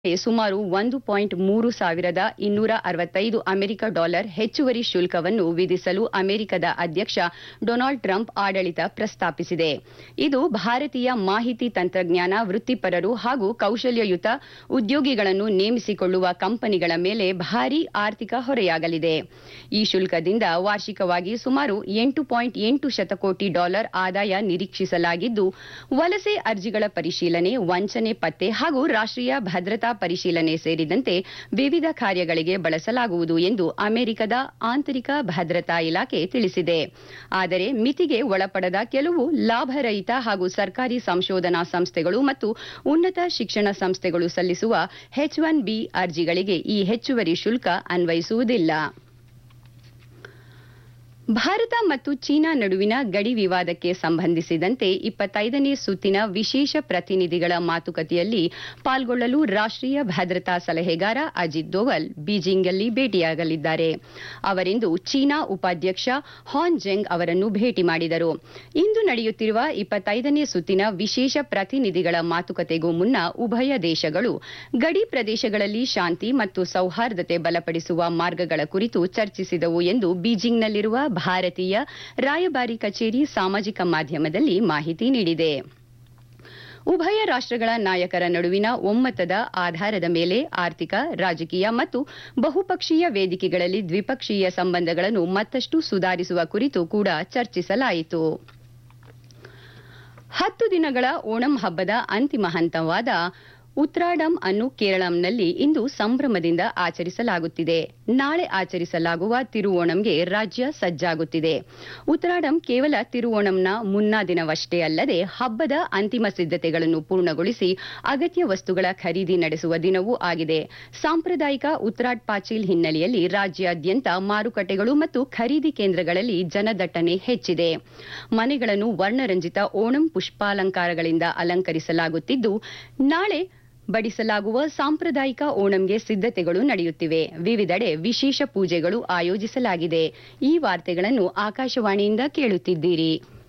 ಸುಮಾರು ಒಂದು ಪಾಯಿಂಟ್ ಮೂರು ಸಾವಿರದ ಇನ್ನೂರ ಅರವತ್ತೈದು ಅಮೆರಿಕ ಡಾಲರ್ ಹೆಚ್ಚುವರಿ ಶುಲ್ಕವನ್ನು ವಿಧಿಸಲು ಅಮೆರಿಕದ ಅಧ್ಯಕ್ಷ ಡೊನಾಲ್ಡ್ ಟ್ರಂಪ್ ಆಡಳಿತ ಪ್ರಸ್ತಾಪಿಸಿದೆ ಇದು ಭಾರತೀಯ ಮಾಹಿತಿ ತಂತ್ರಜ್ಞಾನ ವೃತ್ತಿಪರರು ಹಾಗೂ ಕೌಶಲ್ಯಯುತ ಉದ್ಯೋಗಿಗಳನ್ನು ನೇಮಿಸಿಕೊಳ್ಳುವ ಕಂಪನಿಗಳ ಮೇಲೆ ಭಾರೀ ಆರ್ಥಿಕ ಹೊರೆಯಾಗಲಿದೆ ಈ ಶುಲ್ಕದಿಂದ ವಾರ್ಷಿಕವಾಗಿ ಸುಮಾರು ಎಂಟು ಪಾಯಿಂಟ್ ಎಂಟು ಶತಕೋಟಿ ಡಾಲರ್ ಆದಾಯ ನಿರೀಕ್ಷಿಸಲಾಗಿದ್ದು ವಲಸೆ ಅರ್ಜಿಗಳ ಪರಿಶೀಲನೆ ವಂಚನೆ ಪತ್ತೆ ಹಾಗೂ ರಾಷ್ಟ್ರೀಯ ಭದ್ರತಾ ಪರಿಶೀಲನೆ ಸೇರಿದಂತೆ ವಿವಿಧ ಕಾರ್ಯಗಳಿಗೆ ಬಳಸಲಾಗುವುದು ಎಂದು ಅಮೆರಿಕದ ಆಂತರಿಕ ಭದ್ರತಾ ಇಲಾಖೆ ತಿಳಿಸಿದೆ ಆದರೆ ಮಿತಿಗೆ ಒಳಪಡದ ಕೆಲವು ಲಾಭರಹಿತ ಹಾಗೂ ಸರ್ಕಾರಿ ಸಂಶೋಧನಾ ಸಂಸ್ಥೆಗಳು ಮತ್ತು ಉನ್ನತ ಶಿಕ್ಷಣ ಸಂಸ್ಥೆಗಳು ಸಲ್ಲಿಸುವ ಎಚ್ ಒನ್ ಬಿ ಅರ್ಜಿಗಳಿಗೆ ಈ ಹೆಚ್ಚುವರಿ ಶುಲ್ಕ ಅನ್ವಯಿಸುವುದಿಲ್ಲ ಭಾರತ ಮತ್ತು ಚೀನಾ ನಡುವಿನ ಗಡಿ ವಿವಾದಕ್ಕೆ ಸಂಬಂಧಿಸಿದಂತೆ ಇಪ್ಪತ್ತೈದನೇ ಸುತ್ತಿನ ವಿಶೇಷ ಪ್ರತಿನಿಧಿಗಳ ಮಾತುಕತೆಯಲ್ಲಿ ಪಾಲ್ಗೊಳ್ಳಲು ರಾಷ್ಟ್ರೀಯ ಭದ್ರತಾ ಸಲಹೆಗಾರ ಅಜಿತ್ ದೋವಲ್ ಬೀಜಿಂಗ್ನಲ್ಲಿ ಭೇಟಿಯಾಗಲಿದ್ದಾರೆ ಅವರಿಂದು ಚೀನಾ ಉಪಾಧ್ಯಕ್ಷ ಹಾನ್ ಜೆಂಗ್ ಅವರನ್ನು ಭೇಟಿ ಮಾಡಿದರು ಇಂದು ನಡೆಯುತ್ತಿರುವ ಇಪ್ಪತ್ತೈದನೇ ಸುತ್ತಿನ ವಿಶೇಷ ಪ್ರತಿನಿಧಿಗಳ ಮಾತುಕತೆಗೂ ಮುನ್ನ ಉಭಯ ದೇಶಗಳು ಗಡಿ ಪ್ರದೇಶಗಳಲ್ಲಿ ಶಾಂತಿ ಮತ್ತು ಸೌಹಾರ್ದತೆ ಬಲಪಡಿಸುವ ಮಾರ್ಗಗಳ ಕುರಿತು ಚರ್ಚಿಸಿದವು ಎಂದು ಬೀಜಿಂಗ್ನಲ್ಲಿರುವ ಭಾರತೀಯ ರಾಯಭಾರಿ ಕಚೇರಿ ಸಾಮಾಜಿಕ ಮಾಧ್ಯಮದಲ್ಲಿ ಮಾಹಿತಿ ನೀಡಿದೆ ಉಭಯ ರಾಷ್ಟ್ರಗಳ ನಾಯಕರ ನಡುವಿನ ಒಮ್ಮತದ ಆಧಾರದ ಮೇಲೆ ಆರ್ಥಿಕ ರಾಜಕೀಯ ಮತ್ತು ಬಹುಪಕ್ಷೀಯ ವೇದಿಕೆಗಳಲ್ಲಿ ದ್ವಿಪಕ್ಷೀಯ ಸಂಬಂಧಗಳನ್ನು ಮತ್ತಷ್ಟು ಸುಧಾರಿಸುವ ಕುರಿತು ಕೂಡ ಚರ್ಚಿಸಲಾಯಿತು ಹತ್ತು ದಿನಗಳ ಓಣಂ ಹಬ್ಬದ ಅಂತಿಮ ಹಂತವಾದ ಉತ್ರಾಡಂ ಅನ್ನು ಕೇರಳಂನಲ್ಲಿ ಇಂದು ಸಂಭ್ರಮದಿಂದ ಆಚರಿಸಲಾಗುತ್ತಿದೆ ನಾಳೆ ಆಚರಿಸಲಾಗುವ ತಿರುವೋಣಂಗೆ ರಾಜ್ಯ ಸಜ್ಜಾಗುತ್ತಿದೆ ಉತ್ರಾಡಂ ಕೇವಲ ತಿರುವೋಣಂನ ಮುನ್ನಾ ದಿನವಷ್ಟೇ ಅಲ್ಲದೆ ಹಬ್ಬದ ಅಂತಿಮ ಸಿದ್ಧತೆಗಳನ್ನು ಪೂರ್ಣಗೊಳಿಸಿ ಅಗತ್ಯ ವಸ್ತುಗಳ ಖರೀದಿ ನಡೆಸುವ ದಿನವೂ ಆಗಿದೆ ಸಾಂಪ್ರದಾಯಿಕ ಉತ್ರಾಡ್ ಪಾಚೀಲ್ ಹಿನ್ನೆಲೆಯಲ್ಲಿ ರಾಜ್ಯಾದ್ಯಂತ ಮಾರುಕಟ್ಟೆಗಳು ಮತ್ತು ಖರೀದಿ ಕೇಂದ್ರಗಳಲ್ಲಿ ಜನದಟ್ಟಣೆ ಹೆಚ್ಚಿದೆ ಮನೆಗಳನ್ನು ವರ್ಣರಂಜಿತ ಓಣಂ ಪುಷ್ಪಾಲಂಕಾರಗಳಿಂದ ಅಲಂಕರಿಸಲಾಗುತ್ತಿದ್ದು ನಾಳೆ ಬಡಿಸಲಾಗುವ ಸಾಂಪ್ರದಾಯಿಕ ಓಣಂಗೆ ಸಿದ್ಧತೆಗಳು ನಡೆಯುತ್ತಿವೆ ವಿವಿಧೆಡೆ ವಿಶೇಷ ಪೂಜೆಗಳು ಆಯೋಜಿಸಲಾಗಿದೆ ಈ ವಾರ್ತೆಗಳನ್ನು ಆಕಾಶವಾಣಿಯಿಂದ ಕೇಳುತ್ತಿದ್ದೀರಿ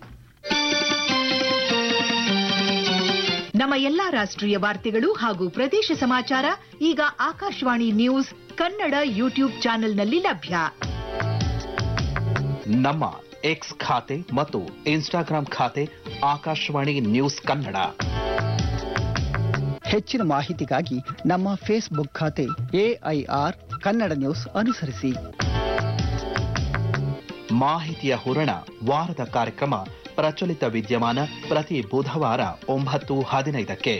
ನಮ್ಮ ಎಲ್ಲಾ ರಾಷ್ಟ್ರೀಯ ವಾರ್ತೆಗಳು ಹಾಗೂ ಪ್ರದೇಶ ಸಮಾಚಾರ ಈಗ ಆಕಾಶವಾಣಿ ನ್ಯೂಸ್ ಕನ್ನಡ ಯೂಟ್ಯೂಬ್ ಚಾನೆಲ್ನಲ್ಲಿ ಲಭ್ಯ ನಮ್ಮ ಎಕ್ಸ್ ಖಾತೆ ಮತ್ತು ಇನ್ಸ್ಟಾಗ್ರಾಂ ಖಾತೆ ಆಕಾಶವಾಣಿ ನ್ಯೂಸ್ ಕನ್ನಡ ಹೆಚ್ಚಿನ ಮಾಹಿತಿಗಾಗಿ ನಮ್ಮ ಫೇಸ್ಬುಕ್ ಖಾತೆ ಎಐಆರ್ ಕನ್ನಡ ನ್ಯೂಸ್ ಅನುಸರಿಸಿ ಮಾಹಿತಿಯ ಹೂರಣ ವಾರದ ಕಾರ್ಯಕ್ರಮ ಪ್ರಚಲಿತ ವಿದ್ಯಮಾನ ಪ್ರತಿ ಬುಧವಾರ ಒಂಬತ್ತು ಹದಿನೈದಕ್ಕೆ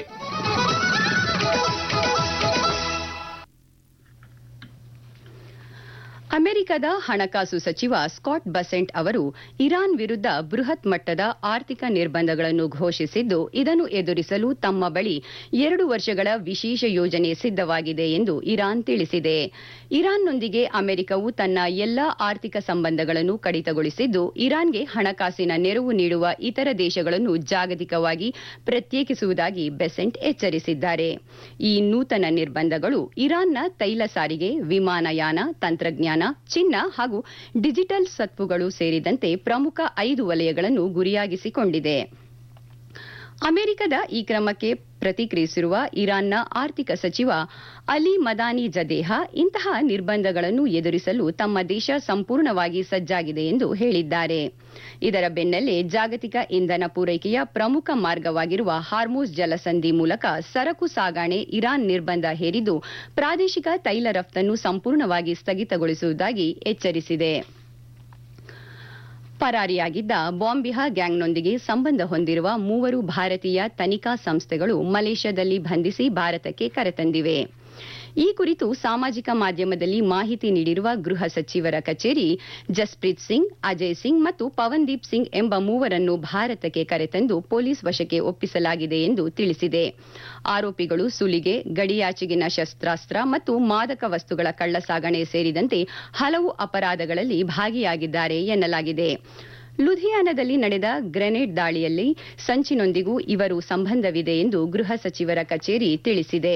ಅಮೆರಿಕದ ಹಣಕಾಸು ಸಚಿವ ಸ್ಕಾಟ್ ಬಸೆಂಟ್ ಅವರು ಇರಾನ್ ವಿರುದ್ಧ ಬೃಹತ್ ಮಟ್ಟದ ಆರ್ಥಿಕ ನಿರ್ಬಂಧಗಳನ್ನು ಘೋಷಿಸಿದ್ದು ಇದನ್ನು ಎದುರಿಸಲು ತಮ್ಮ ಬಳಿ ಎರಡು ವರ್ಷಗಳ ವಿಶೇಷ ಯೋಜನೆ ಸಿದ್ಧವಾಗಿದೆ ಎಂದು ಇರಾನ್ ತಿಳಿಸಿದೆ ಇರಾನ್ನೊಂದಿಗೆ ಅಮೆರಿಕವು ತನ್ನ ಎಲ್ಲಾ ಆರ್ಥಿಕ ಸಂಬಂಧಗಳನ್ನು ಕಡಿತಗೊಳಿಸಿದ್ದು ಇರಾನ್ಗೆ ಹಣಕಾಸಿನ ನೆರವು ನೀಡುವ ಇತರ ದೇಶಗಳನ್ನು ಜಾಗತಿಕವಾಗಿ ಪ್ರತ್ಯೇಕಿಸುವುದಾಗಿ ಬೆಸೆಂಟ್ ಎಚ್ಚರಿಸಿದ್ದಾರೆ ಈ ನೂತನ ನಿರ್ಬಂಧಗಳು ಇರಾನ್ನ ತೈಲ ಸಾರಿಗೆ ವಿಮಾನಯಾನ ತಂತ್ರಜ್ಞಾನ ಚಿನ್ನ ಹಾಗೂ ಡಿಜಿಟಲ್ ಸತ್ವುಗಳು ಸೇರಿದಂತೆ ಪ್ರಮುಖ ಐದು ವಲಯಗಳನ್ನು ಗುರಿಯಾಗಿಸಿಕೊಂಡಿದೆ ಅಮೆರಿಕದ ಈ ಕ್ರಮಕ್ಕೆ ಪ್ರತಿಕ್ರಿಯಿಸಿರುವ ಇರಾನ್ನ ಆರ್ಥಿಕ ಸಚಿವ ಅಲಿ ಮದಾನಿ ಜದೇಹ ಇಂತಹ ನಿರ್ಬಂಧಗಳನ್ನು ಎದುರಿಸಲು ತಮ್ಮ ದೇಶ ಸಂಪೂರ್ಣವಾಗಿ ಸಜ್ಜಾಗಿದೆ ಎಂದು ಹೇಳಿದ್ದಾರೆ ಇದರ ಬೆನ್ನಲ್ಲೇ ಜಾಗತಿಕ ಇಂಧನ ಪೂರೈಕೆಯ ಪ್ರಮುಖ ಮಾರ್ಗವಾಗಿರುವ ಹಾರ್ಮೋಸ್ ಜಲಸಂಧಿ ಮೂಲಕ ಸರಕು ಸಾಗಾಣೆ ಇರಾನ್ ನಿರ್ಬಂಧ ಹೇರಿದ್ದು ಪ್ರಾದೇಶಿಕ ತೈಲ ರಫ್ತನ್ನು ಸಂಪೂರ್ಣವಾಗಿ ಸ್ಥಗಿತಗೊಳಿಸುವುದಾಗಿ ಎಚ್ಚರಿಸಿದೆ ಪರಾರಿಯಾಗಿದ್ದ ಬಾಂಬಿಹಾ ಗ್ಯಾಂಗ್ನೊಂದಿಗೆ ಸಂಬಂಧ ಹೊಂದಿರುವ ಮೂವರು ಭಾರತೀಯ ತನಿಖಾ ಸಂಸ್ಥೆಗಳು ಮಲೇಷ್ಯಾದಲ್ಲಿ ಬಂಧಿಸಿ ಭಾರತಕ್ಕೆ ಕರೆತಂದಿವೆ ಈ ಕುರಿತು ಸಾಮಾಜಿಕ ಮಾಧ್ಯಮದಲ್ಲಿ ಮಾಹಿತಿ ನೀಡಿರುವ ಗೃಹ ಸಚಿವರ ಕಚೇರಿ ಜಸ್ಪ್ರೀತ್ ಸಿಂಗ್ ಅಜಯ್ ಸಿಂಗ್ ಮತ್ತು ಪವನ್ದೀಪ್ ಸಿಂಗ್ ಎಂಬ ಮೂವರನ್ನು ಭಾರತಕ್ಕೆ ಕರೆತಂದು ಪೊಲೀಸ್ ವಶಕ್ಕೆ ಒಪ್ಪಿಸಲಾಗಿದೆ ಎಂದು ತಿಳಿಸಿದೆ ಆರೋಪಿಗಳು ಸುಲಿಗೆ ಗಡಿಯಾಚೆಗಿನ ಶಸ್ತ್ರಾಸ್ತ್ರ ಮತ್ತು ಮಾದಕ ವಸ್ತುಗಳ ಕಳ್ಳಸಾಗಣೆ ಸೇರಿದಂತೆ ಹಲವು ಅಪರಾಧಗಳಲ್ಲಿ ಭಾಗಿಯಾಗಿದ್ದಾರೆ ಎನ್ನಲಾಗಿದೆ ಲುಧಿಯಾನದಲ್ಲಿ ನಡೆದ ಗ್ರೆನೇಡ್ ದಾಳಿಯಲ್ಲಿ ಸಂಚಿನೊಂದಿಗೂ ಇವರು ಸಂಬಂಧವಿದೆ ಎಂದು ಗೃಹ ಸಚಿವರ ಕಚೇರಿ ತಿಳಿಸಿದೆ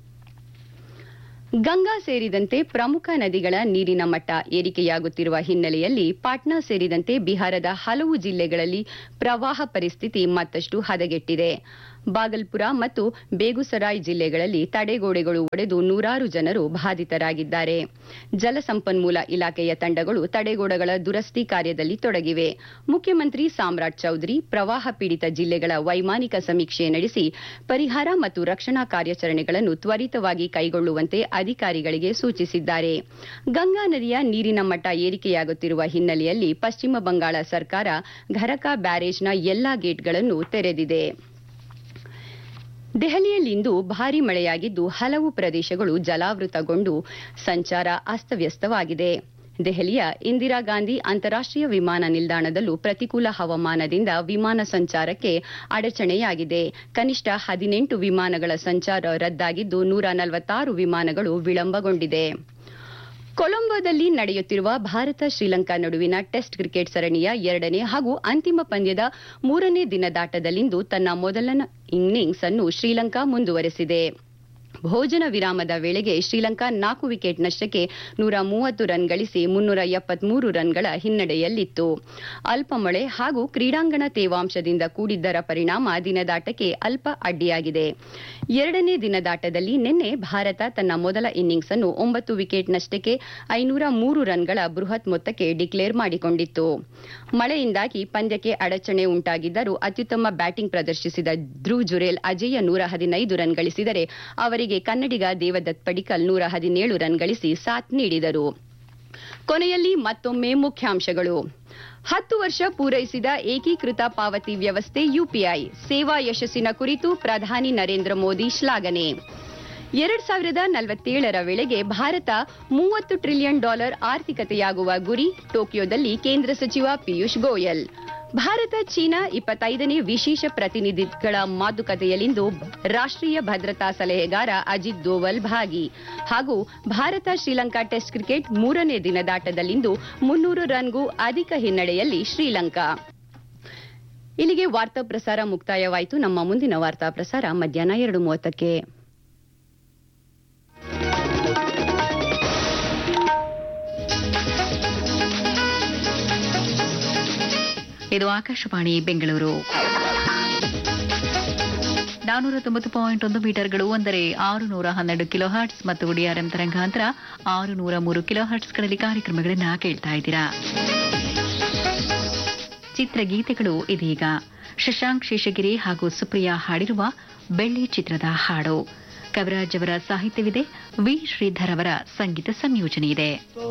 ಗಂಗಾ ಸೇರಿದಂತೆ ಪ್ರಮುಖ ನದಿಗಳ ನೀರಿನ ಮಟ್ಟ ಏರಿಕೆಯಾಗುತ್ತಿರುವ ಹಿನ್ನೆಲೆಯಲ್ಲಿ ಪಾಟ್ನಾ ಸೇರಿದಂತೆ ಬಿಹಾರದ ಹಲವು ಜಿಲ್ಲೆಗಳಲ್ಲಿ ಪ್ರವಾಹ ಪರಿಸ್ಥಿತಿ ಮತ್ತಷ್ಟು ಹದಗೆಟ್ಟಿದೆ ಬಾಗಲ್ಪುರ ಮತ್ತು ಬೇಗುಸರಾಯ್ ಜಿಲ್ಲೆಗಳಲ್ಲಿ ತಡೆಗೋಡೆಗಳು ಒಡೆದು ನೂರಾರು ಜನರು ಬಾಧಿತರಾಗಿದ್ದಾರೆ ಜಲಸಂಪನ್ಮೂಲ ಇಲಾಖೆಯ ತಂಡಗಳು ತಡೆಗೋಡೆಗಳ ದುರಸ್ತಿ ಕಾರ್ಯದಲ್ಲಿ ತೊಡಗಿವೆ ಮುಖ್ಯಮಂತ್ರಿ ಸಾಮ್ರಾಟ್ ಚೌಧರಿ ಪ್ರವಾಹ ಪೀಡಿತ ಜಿಲ್ಲೆಗಳ ವೈಮಾನಿಕ ಸಮೀಕ್ಷೆ ನಡೆಸಿ ಪರಿಹಾರ ಮತ್ತು ರಕ್ಷಣಾ ಕಾರ್ಯಾಚರಣೆಗಳನ್ನು ತ್ವರಿತವಾಗಿ ಕೈಗೊಳ್ಳುವಂತೆ ಅಧಿಕಾರಿಗಳಿಗೆ ಸೂಚಿಸಿದ್ದಾರೆ ಗಂಗಾ ನದಿಯ ನೀರಿನ ಮಟ್ಟ ಏರಿಕೆಯಾಗುತ್ತಿರುವ ಹಿನ್ನೆಲೆಯಲ್ಲಿ ಪಶ್ಚಿಮ ಬಂಗಾಳ ಸರ್ಕಾರ ಘರಕಾ ಬ್ಯಾರೇಜ್ನ ಎಲ್ಲಾ ಗೇಟ್ಗಳನ್ನು ತೆರೆದಿದೆ ದೆಹಲಿಯಲ್ಲಿಂದು ಭಾರೀ ಮಳೆಯಾಗಿದ್ದು ಹಲವು ಪ್ರದೇಶಗಳು ಜಲಾವೃತಗೊಂಡು ಸಂಚಾರ ಅಸ್ತವ್ಯಸ್ತವಾಗಿದೆ ದೆಹಲಿಯ ಇಂದಿರಾ ಗಾಂಧಿ ಅಂತಾರಾಷ್ಟೀಯ ವಿಮಾನ ನಿಲ್ದಾಣದಲ್ಲೂ ಪ್ರತಿಕೂಲ ಹವಾಮಾನದಿಂದ ವಿಮಾನ ಸಂಚಾರಕ್ಕೆ ಅಡಚಣೆಯಾಗಿದೆ ಕನಿಷ್ಠ ಹದಿನೆಂಟು ವಿಮಾನಗಳ ಸಂಚಾರ ರದ್ದಾಗಿದ್ದು ನೂರ ನಲವತ್ತಾರು ವಿಮಾನಗಳು ವಿಳಂಬಗೊಂಡಿದೆ ಕೊಲಂಬೋದಲ್ಲಿ ನಡೆಯುತ್ತಿರುವ ಭಾರತ ಶ್ರೀಲಂಕಾ ನಡುವಿನ ಟೆಸ್ಟ್ ಕ್ರಿಕೆಟ್ ಸರಣಿಯ ಎರಡನೇ ಹಾಗೂ ಅಂತಿಮ ಪಂದ್ಯದ ಮೂರನೇ ದಿನದಾಟದಲ್ಲಿಂದು ತನ್ನ ಮೊದಲ ಇನ್ನಿಂಗ್ಸ್ ಅನ್ನು ಶ್ರೀಲಂಕಾ ಮುಂದುವರೆಸಿದೆ ಭೋಜನ ವಿರಾಮದ ವೇಳೆಗೆ ಶ್ರೀಲಂಕಾ ನಾಲ್ಕು ವಿಕೆಟ್ ನಷ್ಟಕ್ಕೆ ನೂರ ಮೂವತ್ತು ರನ್ ಗಳಿಸಿ ಮುನ್ನೂರ ಎಪ್ಪತ್ಮೂರು ರನ್ಗಳ ಹಿನ್ನಡೆಯಲ್ಲಿತ್ತು ಅಲ್ಪ ಮಳೆ ಹಾಗೂ ಕ್ರೀಡಾಂಗಣ ತೇವಾಂಶದಿಂದ ಕೂಡಿದ್ದರ ಪರಿಣಾಮ ದಿನದಾಟಕ್ಕೆ ಅಲ್ಪ ಅಡ್ಡಿಯಾಗಿದೆ ಎರಡನೇ ದಿನದಾಟದಲ್ಲಿ ನಿನ್ನೆ ಭಾರತ ತನ್ನ ಮೊದಲ ಇನ್ನಿಂಗ್ಸ್ ಅನ್ನು ಒಂಬತ್ತು ವಿಕೆಟ್ ನಷ್ಟಕ್ಕೆ ಐನೂರ ಮೂರು ರನ್ಗಳ ಬೃಹತ್ ಮೊತ್ತಕ್ಕೆ ಡಿಕ್ಲೇರ್ ಮಾಡಿಕೊಂಡಿತ್ತು ಮಳೆಯಿಂದಾಗಿ ಪಂದ್ಯಕ್ಕೆ ಅಡಚಣೆ ಉಂಟಾಗಿದ್ದರೂ ಅತ್ಯುತ್ತಮ ಬ್ಯಾಟಿಂಗ್ ಪ್ರದರ್ಶಿಸಿದ ಧ್ರುವ್ ಜುರೇಲ್ ಅಜೇಯ ನೂರ ಹದಿನೈದು ರನ್ ಗಳಿಸಿದರೆ ಅವರಿಗೆ ಕನ್ನಡಿಗ ದೇವದತ್ ಪಡಿಕಲ್ ನೂರ ಹದಿನೇಳು ರನ್ ಗಳಿಸಿ ಸಾಥ್ ನೀಡಿದರು ಕೊನೆಯಲ್ಲಿ ಮತ್ತೊಮ್ಮೆ ಮುಖ್ಯಾಂಶಗಳು ಹತ್ತು ವರ್ಷ ಪೂರೈಸಿದ ಏಕೀಕೃತ ಪಾವತಿ ವ್ಯವಸ್ಥೆ ಯುಪಿಐ ಸೇವಾ ಯಶಸ್ಸಿನ ಕುರಿತು ಪ್ರಧಾನಿ ನರೇಂದ್ರ ಮೋದಿ ಶ್ಲಾಘನೆ ಎರಡ್ ಸಾವಿರದ ನಲವತ್ತೇಳರ ವೇಳೆಗೆ ಭಾರತ ಮೂವತ್ತು ಟ್ರಿಲಿಯನ್ ಡಾಲರ್ ಆರ್ಥಿಕತೆಯಾಗುವ ಗುರಿ ಟೋಕಿಯೋದಲ್ಲಿ ಕೇಂದ್ರ ಸಚಿವ ಪಿಯೂಷ್ ಗೋಯಲ್ ಭಾರತ ಚೀನಾ ಇಪ್ಪತ್ತೈದನೇ ವಿಶೇಷ ಪ್ರತಿನಿಧಿಗಳ ಮಾತುಕತೆಯಲ್ಲಿಂದು ರಾಷ್ಟ್ರೀಯ ಭದ್ರತಾ ಸಲಹೆಗಾರ ಅಜಿತ್ ದೋವಲ್ ಭಾಗಿ ಹಾಗೂ ಭಾರತ ಶ್ರೀಲಂಕಾ ಟೆಸ್ಟ್ ಕ್ರಿಕೆಟ್ ಮೂರನೇ ದಿನದಾಟದಲ್ಲಿಂದು ಮುನ್ನೂರು ರನ್ಗೂ ಅಧಿಕ ಹಿನ್ನಡೆಯಲ್ಲಿ ಶ್ರೀಲಂಕಾ ಇಲ್ಲಿಗೆ ವಾರ್ತಾ ಪ್ರಸಾರ ಮುಕ್ತಾಯವಾಯಿತು ನಮ್ಮ ಮುಂದಿನ ವಾರ್ತಾ ಪ್ರಸಾರ ಮಧ್ಯಾಹ್ನ ಎರಡು ಮೂವತ್ತಕ್ಕೆ ಇದು ಆಕಾಶವಾಣಿ ಬೆಂಗಳೂರು ನಾನೂರ ತೊಂಬತ್ತು ಪಾಯಿಂಟ್ ಒಂದು ಮೀಟರ್ಗಳು ಅಂದರೆ ಆರು ನೂರ ಹನ್ನೆರಡು ಕಿಲೋ ಹರ್ಟ್ಸ್ ಮತ್ತು ಡಿಆರ್ಎಂ ತರಂಗಾಂತರ ಆರು ನೂರ ಮೂರು ಕಿಲೋ ಹರ್ಟ್ಸ್ಗಳಲ್ಲಿ ಕಾರ್ಯಕ್ರಮಗಳನ್ನ ಕೇಳ್ತಾ ಇದ್ದೀರಾ ಚಿತ್ರಗೀತೆಗಳು ಇದೀಗ ಶಶಾಂಕ್ ಶೇಷಗಿರಿ ಹಾಗೂ ಸುಪ್ರಿಯಾ ಹಾಡಿರುವ ಬೆಳ್ಳಿ ಚಿತ್ರದ ಹಾಡು ಕವಿರಾಜ್ ಅವರ ಸಾಹಿತ್ಯವಿದೆ ವಿ ಶ್ರೀಧರ್ ಅವರ ಸಂಗೀತ ಸಂಯೋಜನೆ ಇದೆ